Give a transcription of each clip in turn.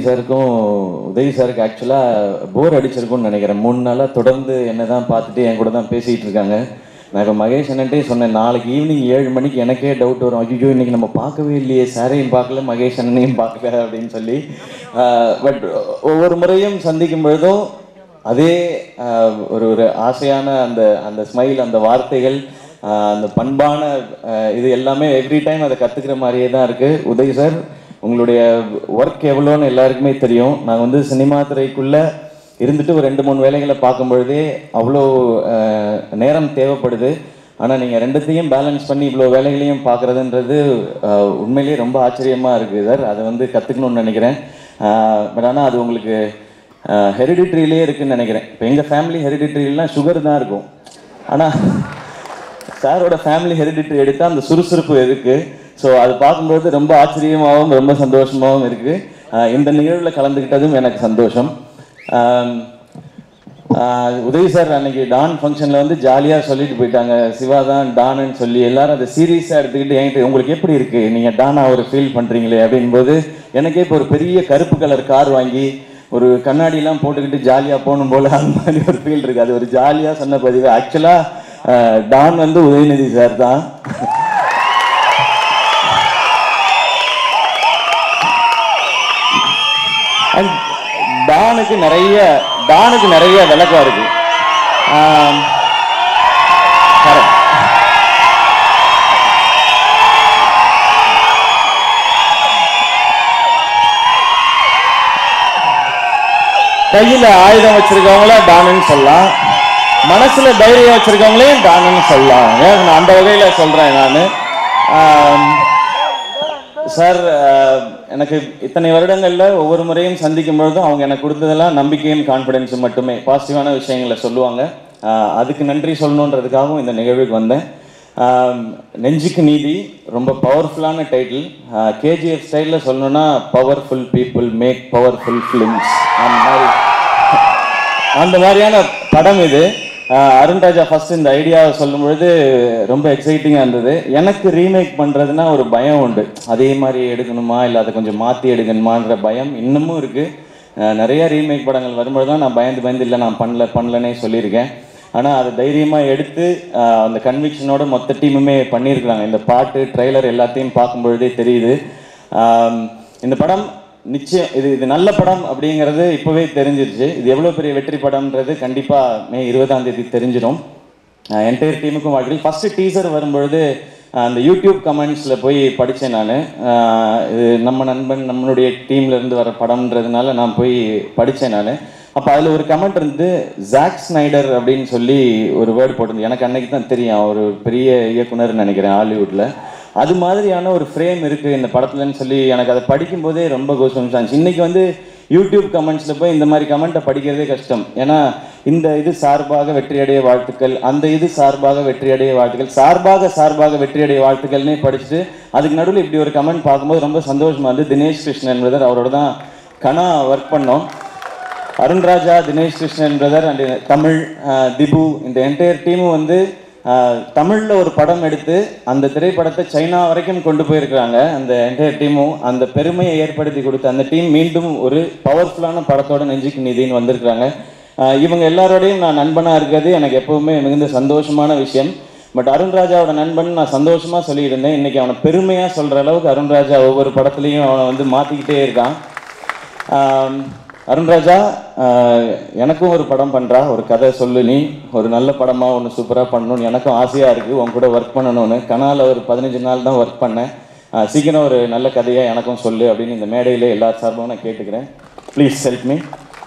சாருக்கும் உதவி சாருக்கு ஆக்சுவலாக போர் அடிச்சிருக்கும்னு நினைக்கிறேன் மூணு நாளாக தொடர்ந்து என்ன தான் பார்த்துட்டு என் கூட தான் பேசிகிட்டு இருக்காங்க நான் இப்போ மகேஷ் அண்ணன்ட்டே சொன்னேன் நாளைக்கு ஈவினிங் ஏழு மணிக்கு எனக்கே டவுட் வரும் ஐயோ இன்னைக்கு நம்ம பார்க்கவே இல்லையே சாரையும் பார்க்கல மகேஷ் அண்ணனையும் பார்க்கல அப்படின்னு சொல்லி பட் ஒவ்வொரு முறையும் சந்திக்கும் பொழுதும் அதே ஆஹ், ஒரு ஒரு ஆசையான அந்த அந்த ஸ்மைல் அந்த வார்த்தைகள் ஆஹ், அந்த பண்பான ஆஹ், இது எல்லாமே எவ்ரி டைம் அதை கற்றுக்கிற மாதிரியே தான் இருக்குது உதய் சார் உங்களுடைய ஒர்க் எவ்வளோன்னு எல்லாருக்குமே தெரியும் நான் வந்து சினிமா துறைக்குள்ளே இருந்துட்டு ஒரு ரெண்டு மூணு வேலைகளை பார்க்கும் பொழுதே அவ்வளோ ஆஹ், நேரம் தேவைப்படுது ஆனால் நீங்கள் ரெண்டுத்தையும் பேலன்ஸ் பண்ணி இவ்வளோ வேலைகளையும் பார்க்குறதுன்றது உண்மையிலேயே ரொம்ப ஆச்சரியமாக இருக்குது சார் அதை வந்து கற்றுக்கணும்னு நினைக்கிறேன் பட் ஆனால் அது உங்களுக்கு ஹெரிடிட்ரியிலே இருக்குன்னு நினைக்கிறேன் இப்போ எங்கள் ஃபேமிலி ஹெரிடிட்ரிலாம் சுகர் தான் இருக்கும் ஆனால் சாரோட ஃபேமிலி ஹெரிடிட்ரி எடுத்தால் அந்த சுறுசுறுப்பு இருக்கு ஸோ அது பார்க்கும்போது ரொம்ப ஆச்சரியமாகவும் ரொம்ப சந்தோஷமாகவும் இருக்கு ஆஹ் இந்த நிகழ்வில் கலந்துக்கிட்டதும் எனக்கு சந்தோஷம் ஆம், ஆஹ் உதவி சார் அன்னைக்கு டான் ஃபங்க்ஷனில் வந்து ஜாலியாக சொல்லிட்டு போயிட்டாங்க சிவா தான் டான்னு சொல்லி எல்லாரும் அதை சீரியஸாக எடுத்துக்கிட்டு என்கிட்ட உங்களுக்கு எப்படி இருக்கு நீங்கள் டானா ஒரு ஃபீல் பண்ணுறீங்களே அப்படின்போது எனக்கே இப்போ ஒரு பெரிய கருப்பு கலர் கார் வாங்கி ஒரு கண்ணாடிலாம் போட்டுக்கிட்டு ஜாலியாக போகணும் போல அந்த மாதிரி ஒரு ஃபீல் இருக்கு அது ஒரு ஜாலியாக சொன்ன பதிவு ஆக்சுவலாக டான் வந்து உதயநிதி சார் தான் And டானுக்கு நிறைய டானுக்கு நிறைய விளக்கம் இருக்கு ஆம், correct. கையில ஆயுதம் வச்சிருக்கவங்கள டானுன்னு சொல்லலாம் மனசுல தைரியம் வச்சிருக்கவங்களையும் டானுன்னு சொல்லலாம் ஏன் நான் அந்த வகையில சொல்றேன் நான் சார் அஹ், எனக்கு இத்தனை வருடங்கள்ல ஒவ்வொரு முறையும் சந்திக்கும் பொழுதும் அவங்க எனக்கு கொடுத்ததெல்லாம் நம்பிக்கையும் கான்ஃபிடென்ஸும் மட்டுமே பாசிட்டிவான விஷயங்களை சொல்லுவாங்க அஹ், அதுக்கு நன்றி சொல்லணுன்றதுக்காகவும் இந்த நிகழ்வுக்கு வந்தேன் அஹ், நெஞ்சுக்கு நீதி ரொம்ப பவர்ஃபுல்லான டைட்டில் கேஜிஎஃப் ஸ்டைலில் சொல்லணும்னா powerful people make powerful films அந்த மாதிரி அந்த மாதிரியான படம் இது அஹ் அருண் ராஜா ஃபர்ஸ்ட் இந்த ஐடியாவை சொல்லும் பொழுது ரொம்ப எக்ஸைட்டிங்காக இருந்தது எனக்கு ரீமேக் பண்ணுறதுனா ஒரு பயம் உண்டு அதே மாதிரி எடுக்கணுமா இல்லை அதை கொஞ்சம் மாற்றி எடுக்கணுமான்ற பயம் இன்னமும் இருக்குது நிறைய ரீமேக் படங்கள் வரும்போது தான் நான் பயந்து பயந்து இல்லை நான் பண்ணல பண்ணலனே சொல்லியிருக்கேன் ஆனால் அதை தைரியமாக எடுத்து அஹ் அந்த கன்விக்ஷனோட மொத்த டீமுமே பண்ணியிருக்கிறாங்க இந்த பாட்டு ட்ரெய்லர் எல்லாத்தையும் பார்க்கும் பொழுதே தெரியுது ஆம், இந்த படம் நிச்சயம் இது இது நல்ல படம் அப்படிங்கிறது இப்போவே தெரிஞ்சிருச்சு இது எவ்வளோ பெரிய வெற்றி படம்ன்றது கண்டிப்பாக மே இருபதாம் தேதி தெரிஞ்சிடும் என்டையர் டீமுக்கும் வாழ்க்கையில் ஃபஸ்ட்டு டீசர் வரும்பொழுது அஹ், அந்த யூடியூப் கமெண்ட்ஸில் போய் படித்தேன் நான் இது நம்ம நண்பன் நம்மளுடைய டீம்ல இருந்து வர படம்ன்றதுனால நான் போய் படித்தேன் நான் அப்போ அதில் ஒரு கமெண்ட் இருந்து ஜாக் ஸ்னைடர் அப்படின்னு சொல்லி ஒரு வேர்டு போட்டிருந்து எனக்கு அன்னைக்கு தான் தெரியும் அவர் ஒரு பெரிய இயக்குனர்னு நினைக்கிறேன் ஹாலிவுட்டில் அது மாதிரியான ஒரு ஃப்ரேம் இருக்குது இந்த படத்துலன்னு சொல்லி எனக்கு அதை படிக்கும்போதே ரொம்ப கோசம்ஸ் ஆச்சு இன்னைக்கு வந்து யூடியூப் கமெண்ட்ஸில் போய் இந்த மாதிரி கமெண்ட்டை படிக்கிறதே கஷ்டம் ஏன்னா இந்த இது சார்பாக வெற்றியடைய வாழ்த்துக்கள் அந்த இது சார்பாக வெற்றியடைய வாழ்த்துக்கள் சார்பாக சார்பாக வெற்றியடைய வாழ்த்துக்கள்னே படிச்சுட்டு அதுக்கு நடுவில் இப்படி ஒரு கமெண்ட் பார்க்கும்போது ரொம்ப சந்தோஷமா இருந்து தினேஷ் கிருஷ்ணன் பிரதர் அவரோட தான் கனா ஒர்க் பண்ணோம் அருண்ராஜா தினேஷ் கிருஷ்ணன் பிரதர் அண்ட் தமிழ் அஹ், திபு இந்த என்டையர் டீமும் வந்து அஹ், தமிழ்ல ஒரு படம் எடுத்து அந்த திரைப்படத்தை சைனா வரைக்கும் கொண்டு போயிருக்கிறாங்க அந்த என்டையர் டீமும் அந்த பெருமையை ஏற்படுத்தி கொடுத்த அந்த டீம் மீண்டும் ஒரு பவர்ஃபுல்லான படத்தோட நெஞ்சுக்கு நிதின்னு வந்திருக்கிறாங்க அஹ், இவங்க எல்லாரோடையும் நான் நண்பனா இருக்கிறது எனக்கு எப்பவுமே மிகுந்த சந்தோஷமான விஷயம் பட் அருண்ராஜாவோட நண்பன் நான் சந்தோஷமா சொல்லிட்டு இருந்தேன் இன்னைக்கு அவனை பெருமையா சொல்ற அளவுக்கு அருண்ராஜா ஒவ்வொரு படத்துலையும் அவனை வந்து மாத்திக்கிட்டே இருக்கான் ஆம், அருண்ராஜா ஆஹ், எனக்கும் ஒரு படம் பண்றா ஒரு கதை சொல்லு நீ ஒரு நல்ல படமா ஒன்று சூப்பராக பண்ணணும்னு எனக்கும் ஆசையா இருக்கு உன் கூட ஒர்க் பண்ணணும்னு கனால ஒரு பதினஞ்சு நாள் தான் ஒர்க் பண்ணேன் ஆஹ், சீக்கிரம் ஒரு நல்ல கதையா எனக்கும் சொல்லு அப்படின்னு இந்த மேடையில எல்லா சார்பாகவும் நான் கேட்டுக்கிறேன் ப்ளீஸ் ஹெல்ப் மீ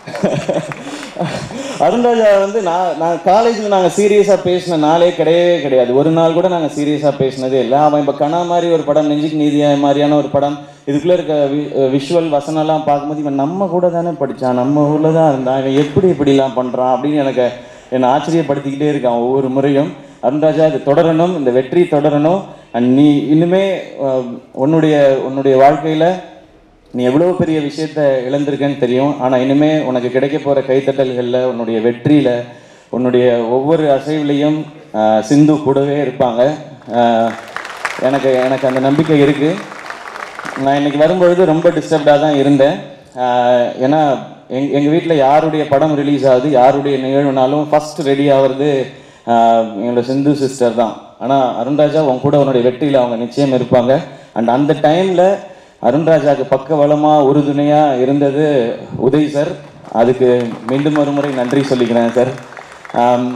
அருண்ராஜா வந்து நான் நான் காலேஜில் நாங்கள் சீரியஸாக பேசின நாளே கிடையவே கிடையாது ஒரு நாள் கூட நாங்கள் சீரியஸாக பேசினதே இல்லை அவன் இப்போ கனா மாதிரி ஒரு படம் நெஞ்சுக்கு நீதியா மாதிரியான ஒரு படம் இதுக்குள்ளே இருக்க விஷுவல் வசனம்லாம் பார்க்கும்போது இவன் நம்ம கூட தானே படித்தான் நம்ம ஊரில் தான் இருந்தான் இவன் எப்படி இப்படிலாம் பண்ணுறான் அப்படின்னு எனக்கு என்னை ஆச்சரியப்படுத்திக்கிட்டே இருக்கான் ஒவ்வொரு முறையும் அருண்ராஜா இது தொடரணும் இந்த வெற்றி தொடரணும் அண்ட் நீ இன்னுமே அஹ், உன்னுடைய உன்னுடைய வாழ்க்கையில் நீ எவ்வளோ பெரிய விஷயத்த இழந்திருக்கேன்னு தெரியும் ஆனால் இனிமே உனக்கு கிடைக்க போகிற கைத்தட்டல்களில் உன்னுடைய வெற்றியில் உன்னுடைய ஒவ்வொரு அசைவுலையும் ஆஹ், சிந்து கூடவே இருப்பாங்க ஆஹ், எனக்கு எனக்கு அந்த நம்பிக்கை இருக்குது நான் இன்னைக்கு வரும்பொழுது ரொம்ப டிஸ்டர்ப்டாக தான் இருந்தேன் ஆஹ் ஏன்னா எங் எங்கள் வீட்டில் யாருடைய படம் ரிலீஸ் ஆகுது யாருடைய நிகழ்வுனாலும் ஃபர்ஸ்ட் ரெடி ஆகிறது ஆஹ் என்னோட சிந்து சிஸ்டர் தான் ஆனால் அருண்ராஜா உன் கூட உன்னுடைய வெற்றியில் அவங்க நிச்சயம் இருப்பாங்க அண்ட் அந்த டைமில் அருண்ராஜாவுக்கு பக்க பலமாக உறுதுணையாக இருந்தது உதய் சார் அதுக்கு மீண்டும் ஒரு முறை நன்றி சொல்லிக்கிறேன் சார் ஆம்,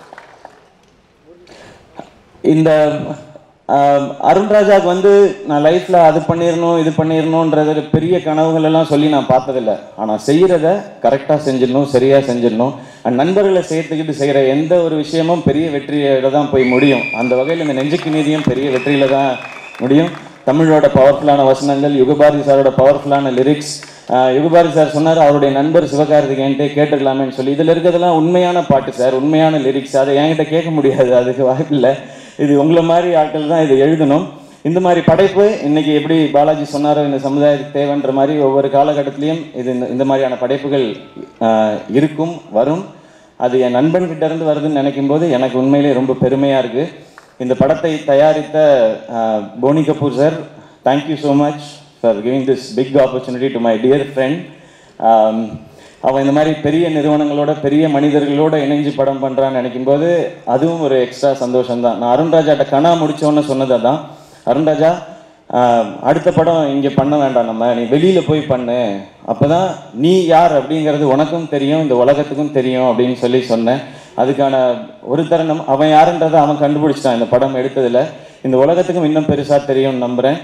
இந்த ஆஹ், அருண்ராஜாக்கு வந்து நான் லைஃப்ல அது பண்ணிடணும் இது பண்ணிடணுன்றது பெரிய கனவுகள் எல்லாம் சொல்லி நான் பார்த்ததில்ல ஆனால் செய்யறத கரெக்டாக செஞ்சிடணும் சரியா செஞ்சிடணும் அண்ட் நண்பர்களை சேர்த்துக்கிட்டு செய்கிற எந்த ஒரு விஷயமும் பெரிய வெற்றியில தான் போய் முடியும் அந்த வகையில் இந்த நெஞ்சுக்கு நீதியும் பெரிய வெற்றியில தான் முடியும் தமிழோட பவர்ஃபுல்லான வசனங்கள் யுகபாரதி சாரோட பவர்ஃபுல்லான லிரிக்ஸ் யுகபாரதி சார் சொன்னார் அவருடைய நண்பர் சிவகார்த்திகேயன்ட்டே கேட்டுக்கலாமேன்னு சொல்லி இதில் இருக்கிறதெல்லாம் உண்மையான பாட்டு சார் உண்மையான லிரிக்ஸ் அதை என்கிட்ட கேட்க முடியாது அதுக்கு வாய்ப்பு இல்லை இது உங்களை மாதிரி ஆட்கள் தான் இதை எழுதணும் இந்த மாதிரி படைப்பு இன்னைக்கு எப்படி பாலாஜி சொன்னாரோ இந்த சமுதாயத்துக்கு தேவைன்ற மாதிரி ஒவ்வொரு காலகட்டத்திலையும் இது இந்த- இந்த மாதிரியான படைப்புகள் ஆஹ், இருக்கும் வரும் அது என் நண்பன்கிட்ட இருந்து வருதுன்னு நினைக்கும் போது எனக்கு உண்மையிலே ரொம்ப பெருமையா இருக்கு இந்த படத்தை தயாரித்த ஆஹ், Boney Kapoor sir thank you so much for giving this big opportunity to my dear friend அவன் இந்த மாதிரி பெரிய நிறுவனங்களோட பெரிய மனிதர்களோட இணைஞ்சு படம் பண்ணுறான்னு நினைக்கும்போது அதுவும் ஒரு எக்ஸ்ட்ரா சந்தோஷம் தான் நான் அருண்ராஜாட்ட கனா முடிச்சோன்னு சொன்னது அதான் அருண்ராஜா ஆஹ், அடுத்த படம் இங்கே பண்ண வேண்டாம் நம்ம நீ வெளியில் போய் பண்ணு அப்போ தான் நீ யார் அப்படிங்கிறது உனக்கும் தெரியும் இந்த உலகத்துக்கும் தெரியும் அப்படின்னு சொல்லி சொன்னேன் அதுக்கான ஒரு தருணம் அவன் யாருன்றதை அவன் கண்டுபிடிச்சிட்டான் இந்த படம் எடுத்ததில் இந்த உலகத்துக்கும் இன்னும் பெருசாக தெரியும்னு நம்புகிறேன்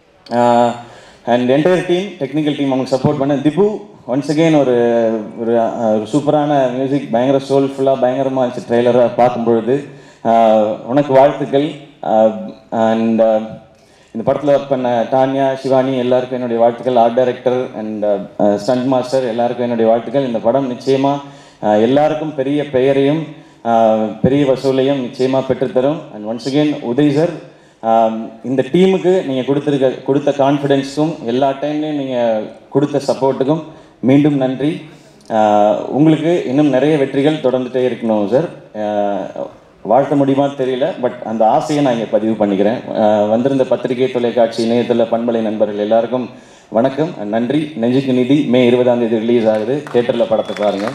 and entire team technical team அவங்க சப்போர்ட் பண்ண திபு ஒன்ஸ் அகெயின் ஒரு ஒரு அஹ், ஒரு சூப்பரான மியூசிக் பயங்கர சோல்ஃபுல்லாக பயங்கரமாக இருந்துச்சு ட்ரெய்லராக பார்க்கும் பொழுது ஆஹ், உனக்கு வாழ்த்துக்கள் அண்ட் இந்த படத்தில் ஒர்க் பண்ண தானியா சிவானி எல்லாருக்கும் என்னுடைய வாழ்த்துக்கள் art director and stunt master எல்லாருக்கும் என்னுடைய வாழ்த்துக்கள் இந்த படம் நிச்சயமாக எல்லாருக்கும் பெரிய பெயரையும் ஆஹ், பெரிய வசூலையும் நிச்சயமாக பெற்றுத்தரும் and once again Udhay sir ஆம், இந்த டீமுக்கு நீங்கள் கொடுத்துருக்க கொடுத்த கான்ஃபிடென்ஸும் எல்லா டைம்லையும் நீங்கள் கொடுத்த சப்போர்ட்டுக்கும் மீண்டும் நன்றி ஆ, உங்களுக்கு இன்னும் நிறைய வெற்றிகள் தொடர்ந்துட்டே இருக்கணும் சார் ஆ, வாழ்த்த முடியுமான்னு தெரியல பட் அந்த ஆசையை நான் இங்கே பதிவு பண்ணிக்கிறேன் ஆ, வந்திருந்த பத்திரிகை தொலைக்காட்சி இணையதள பண்பலை நண்பர்கள் எல்லாருக்கும் வணக்கம் நன்றி நெஞ்சுக்கு நிதி மே இருபதாம் தேதி ரிலீஸ் ஆகுது தேட்டரில் படத்தை பாருங்கள்